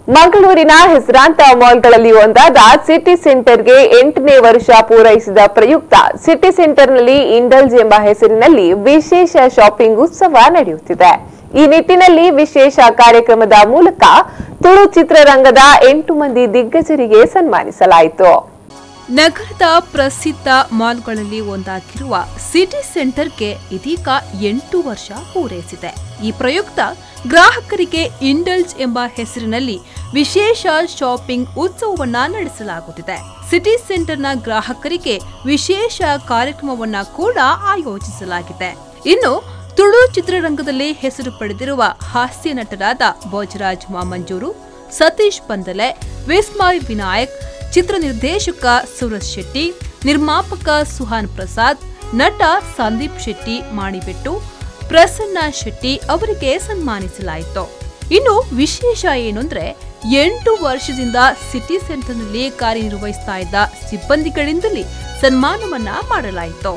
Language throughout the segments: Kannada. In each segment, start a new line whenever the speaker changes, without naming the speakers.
ಮಂಗಳೂರಿನ ಹೆಸರಾಂತ ಮಾಲ್ಗಳಲ್ಲಿ ಒಂದಾದ ಸಿಟಿ ಸೆಂಟರ್ಗೆ ಎಂಟನೇ ವರ್ಷ ಪೂರೈಸಿದ ಪ್ರಯುಕ್ತ ಸಿಟಿ ಸೆಂಟರ್ನಲ್ಲಿ ಇಂಡಲ್ಜ್ ಎಂಬ ಹೆಸರಿನಲ್ಲಿ ವಿಶೇಷ ಶಾಪಿಂಗ್ ಉತ್ಸವ ನಡೆಯುತ್ತಿದೆ ಈ ನಿಟ್ಟಿನಲ್ಲಿ ವಿಶೇಷ ಕಾರ್ಯಕ್ರಮದ ಮೂಲಕ ತುಳು ಚಿತ್ರರಂಗದ ಎಂಟು ಮಂದಿ ದಿಗ್ಗಜರಿಗೆ ಸನ್ಮಾನಿಸಲಾಯಿತು
ನಗರದ ಪ್ರಸಿದ್ಧ ಮಾಲ್ಗಳಲ್ಲಿ ಒಂದಾಗಿರುವ ಸಿಟಿ ಸೆಂಟರ್ಗೆ ಇದೀಗ ಎಂಟು ವರ್ಷ ಪೂರೈಸಿದೆ ಈ ಪ್ರಯುಕ್ತ ಗ್ರಾಹಕರಿಗೆ ಇಂಡಲ್ಜ್ ಎಂಬ ಹೆಸರಿನಲ್ಲಿ ವಿಶೇಷ ಶಾಪಿಂಗ್ ಉತ್ಸವವನ್ನ ನಡೆಸಲಾಗುತ್ತಿದೆ ಸಿಟಿ ಸೆಂಟರ್ನ ಗ್ರಾಹಕರಿಗೆ ವಿಶೇಷ ಕಾರ್ಯಕ್ರಮವನ್ನ ಕೂಡ ಆಯೋಜಿಸಲಾಗಿದೆ ಇನ್ನು ತುಳು ಚಿತ್ರರಂಗದಲ್ಲಿ ಹೆಸರು ಪಡೆದಿರುವ ಹಾಸ್ಯ ನಟರಾದ ಭೋಜರಾಜ್ ಮಾಮಂಜೂರು ಸತೀಶ್ ಪಂದಲೆ ವಿಸ್ಮಯ್ ವಿನಾಯಕ್ ಚಿತ್ರ ನಿರ್ದೇಶಕ ಸುರಜ್ ಶೆಟ್ಟಿ ನಿರ್ಮಾಪಕ ಸುಹಾನ್ ಪ್ರಸಾದ್ ನಟ ಸಂದೀಪ್ ಶೆಟ್ಟಿ ಮಾಣಿಬೆಟ್ಟು ಪ್ರಸನ್ನ ಶೆಟ್ಟಿ ಅವರಿಗೆ ಸನ್ಮಾನಿಸಲಾಯಿತು ಇನ್ನು ವಿಶೇಷ ಏನು ಅಂದ್ರೆ ಎಂಟು ವರ್ಷದಿಂದ ಸಿಟಿ ಸೆಂಟರ್ನಲ್ಲಿ ಕಾರ್ಯನಿರ್ವಹಿಸ್ತಾ ಇದ್ದ ಸಿಬ್ಬಂದಿಗಳಿಂದಲೇ ಸನ್ಮಾನವನ್ನ ಮಾಡಲಾಯಿತು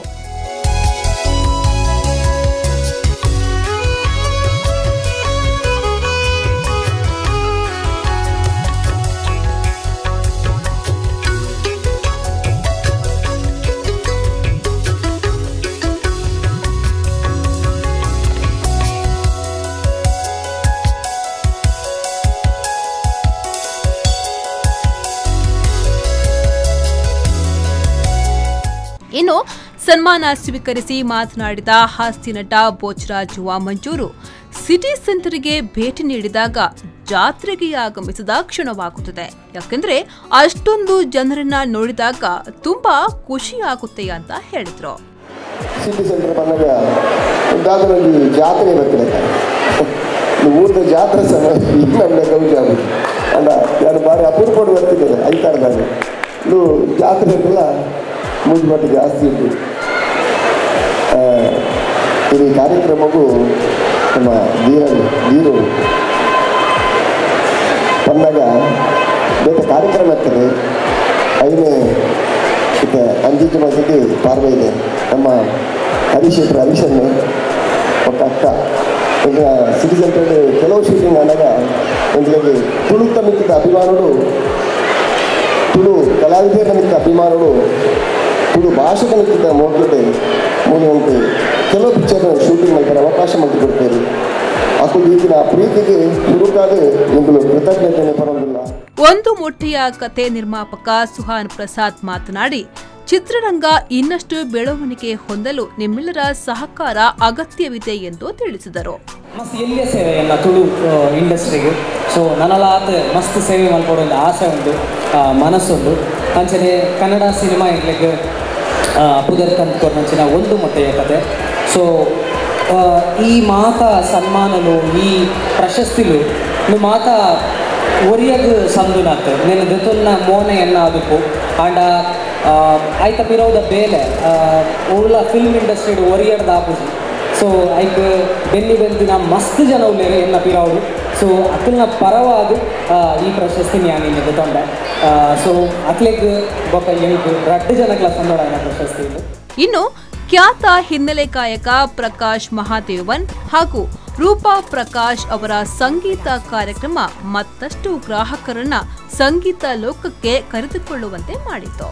ಇನ್ನು ಸನ್ಮಾನ ಸ್ವೀಕರಿಸಿ ಮಾತನಾಡಿದ ಹಾಸ್ಯ ನಟ ಬೋಚರಾಜ್ ವಾಮಂಜೂರು ಸಿಟಿ ಸೆಂಟರ್ಗೆ ಭೇಟಿ ನೀಡಿದಾಗ ಜಾತ್ರೆಗೆ ಆಗಮಿಸಿದ ಕ್ಷಣವಾಗುತ್ತದೆ ಯಾಕೆಂದ್ರೆ ಅಷ್ಟೊಂದು ಜನರನ್ನ ನೋಡಿದಾಗ ತುಂಬಾ ಖುಷಿಯಾಗುತ್ತೆ ಅಂತ ಹೇಳಿದ್ರು
ಸಿಟಿ ಸೆಂಟರ್ ಬಂದಾಗ ಒಂದಾದ್ರಲ್ಲಿ ಜಾತ್ರೆ ಬರ್ತದೆ ಊರದ ಜಾತ್ರೆ ಸಹ ಈ ನಮ್ಮನೆ ಗೌಜಿ ಆಗುದು ಅಲ್ಲ ನಾನು ಬಾರಿ ಅಪೂರ್ಪೋಡು ಬರ್ತಿದ್ದೇನೆ ಐತಾರದಾಗ ಇದು ಜಾತ್ರೆಗೆಲ್ಲ ಮುಂಜಾನೆ ಜಾಸ್ತಿ ಉಂಟು ಆ, ಈ ಕಾರ್ಯಕ್ರಮವು ನಮ್ಮ ವೀರ ವೀರು ಬಂದಾಗ ಬೇರೆ ಕಾರ್ಯಕ್ರಮ ಇರ್ತದೆ ಐದನೇ ಮತ್ತೆ ಅಂಜಿಜು ಮಧ್ಯೆ ಪಾರ್ವೆ ಇದೆ ನಮ್ಮ ಹರೀಶ್ ಇದ್ರು ಹರೀಶನ್ನು ఒక ಅಕ್ಕ ಈಗ ಸಿಟಿ ಸೆಂಟರ್ ಕೆಲವು ಶೂಟಿಂಗ್ ಆದಾಗ ಒಂದಿಗೆ ತುಳು ತಮಿಳಿದ ಅಭಿಮಾನುಡು ತುಳು ಕಲಾವಿದರ ನಿಮಿತ್ತ ಅಭಿಮಾನುಡು ತುಳು ಭಾಷೆಗಳ ನಿಮಿತ್ತ ಮೋಟ್ಲದೆ ಮೂಲ ಉಂಟು ಕೆಲವು ಪಿಕ್ಚರ್ ಶೂಟಿಂಗ್ ಮಾಡ್ತಾರೆ ಅವಕಾಶ ಮಾಡಿಕೊಡ್ತಾರೆ ಅಕು ಈಗಿನ ಪ್ರೀತಿಗೆ ಹುಡುಕಾದ ನಿಮ್ಮದು ಕೃತಜ್ಞತೆ ಪರವಾಗಿಲ್ಲ
ಒಂದು ಮುಟ್ಟೆಯ ಕತೆ ನಿರ್ಮಾಪಕ ಸುಹಾನ್ ಪ್ರಸಾದ್ ಮಾತನಾಡಿ ಚಿತ್ರರಂಗ ಇನ್ನಷ್ಟು ಬೆಳವಣಿಗೆ ಹೊಂದಲು ನಿಮ್ಮೆಲ್ಲರ ಸಹಕಾರ ಅಗತ್ಯವಿದೆ ಎಂದು ತಿಳಿಸಿದರು
ಮಸ್ತ್ ಎಲ್ಲಿಯ ಸೇವೆ ಎಲ್ಲ ತುಳು ಇಂಡಸ್ಟ್ರಿಗೆ ಸೊ ನನ್ನಲ್ಲ ಆತ ಮಸ್ತ್ ಸೇವೆ ಮಲ್ಪಡೋ ಒಂದು ಆಸೆ ಉಂಟು ಆ, ಮನಸ್ಸುಂಟು ಅಂಚನೆ ಕನ್ನಡ ಸಿನಿಮಾ ಇರ್ಲಿಕ್ಕೆ ಪುದರ್ ಕಂತ್ಕೊಂಡಂಚಿನ ಒಂದು ಮೊಟ್ಟೆಯ ಕತೆ ಸೊ ಈ ಮಾತ ಸನ್ಮಾನಲು ಈ ಪ್ರಶಸ್ತಿಲು ನು ಮಾತ ಒರಿಯಗ್ ಸಂದುನಾತ್ నేను దెతున్న మోన ఎన్న అదుపు అండ్ ಐತ ಪಿರೋದ ಬೇಲೆ ಉಳ್ಳ ಫಿಲ್ಮ್ ಇಂಡಸ್ಟ್ರಿ ಒರಿಯಡ್ ದಾಪುಜಿ ಸೊ ಐಕ್ ಬೆನ್ನಿ ಬೆಂದಿನ ಮಸ್ತ್ ಜನ ಉಳ್ಳೇರು ಎನ್ನ ಪಿರಾವುಡು ಸೊ ಅಕ್ಲನ ಪರವಾದ ಈ ಪ್ರಶಸ್ತಿ ನಾನು ನಿಮಗೆ ತೊಂಡೆ ಸೊ ಅಕ್ಲಿಗ್ ಬೊಕ್ಕ ಎಂಕ್ ರಡ್ಡು ಜನಕ್ಲ ಸಂದೋಡ ಪ್ರಶಸ್ತಿ ಇದು
ಇನ್ನು ಖ್ಯಾತ ಹಿನ್ನೆಲೆ ಗಾಯಕ ಪ್ರಕಾಶ್ ಮಹಾದೇವನ್ ಹಾಗೂ ರೂಪಾ ಪ್ರಕಾಶ್ ಅವರ ಸಂಗೀತ ಕಾರ್ಯಕ್ರಮ ಮತ್ತಷ್ಟು ಗ್ರಾಹಕರನ್ನ ಸಂಗೀತ ಲೋಕಕ್ಕೆ ಕರೆದುಕೊಳ್ಳುವಂತೆ ಮಾಡಿತು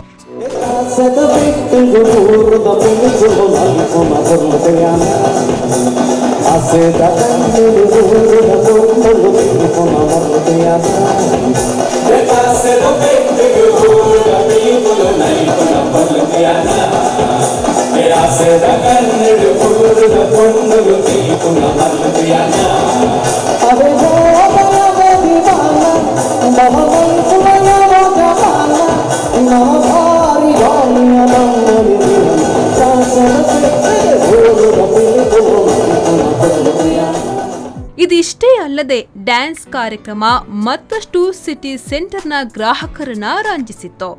ಇದಿಷ್ಟೇ ಅಲ್ಲದೆ ಡ್ಯಾನ್ಸ್ ಕಾರ್ಯಕ್ರಮ ಮತ್ತಷ್ಟು ಸಿಟಿ ಸೆಂಟರ್ನ ಗ್ರಾಹಕರನ್ನ ರಂಜಿಸಿತ್ತು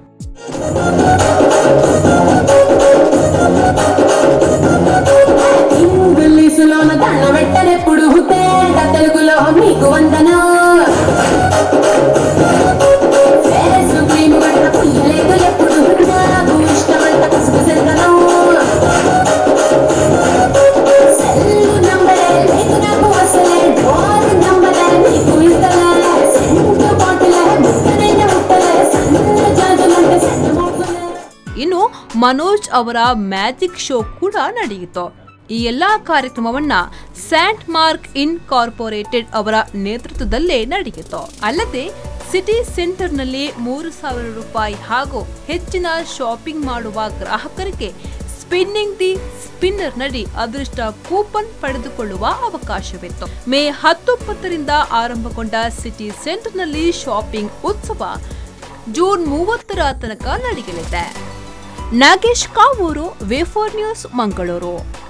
ఇంగ్లీషులోన దండ పెట్టనెప్పుడు హుతేట తెలుగులో మీకు వందన ఫేస్ క్రీమ్ గట్ట పుయ్యలేదు ఎప్పుడు నాకు ఇష్టమంట కసుపు సెందనం సెల్లు నంబరే లేదు నాకు అసలే డోర్ నంబరే నీకు ఇస్తలే సెంటు
ಮನೋಜ್ ಅವರ ಮ್ಯಾಜಿಕ್ ಶೋ ಕೂಡ ನಡೆಯಿತು ಈ ಎಲ್ಲಾ ಕಾರ್ಯಕ್ರಮವನ್ನ ಸ್ಯಾಂಟ್ ಮಾರ್ಕ್ ಇನ್ ಕಾರ್ಪೊರೇಟೆಡ್ ಅವರ ನೇತೃತ್ವದಲ್ಲೇ ನಡೆಯಿತು ಅಲ್ಲದೆ ಸಿಟಿ ಸೆಂಟರ್ನಲ್ಲಿ ಮೂರು ಸಾವಿರ ರೂಪಾಯಿ ಹಾಗೂ ಹೆಚ್ಚಿನ ಶಾಪಿಂಗ್ ಮಾಡುವ ಗ್ರಾಹಕರಿಗೆ ಸ್ಪಿನ್ನಿಂಗ್ ದಿ ಸ್ಪಿನ್ನರ್ ನಡಿ ಅದೃಷ್ಟ ಕೂಪನ್ ಪಡೆದುಕೊಳ್ಳುವ ಅವಕಾಶವಿತ್ತು ಮೇ ಹತ್ತೊಂಬತ್ತರಿಂದ ಆರಂಭಗೊಂಡ ಸಿಟಿ ಸೆಂಟರ್ನಲ್ಲಿ ಶಾಪಿಂಗ್ ಉತ್ಸವ ಜೂನ್ ಮೂವತ್ತರ ತನಕ ನಡೆಯಲಿದೆ ನಾಗೇಶ್ ಕಾವೂರು ವೇಫೋರ್ ನ್ಯೂಸ್ ಮಂಗಳೂರು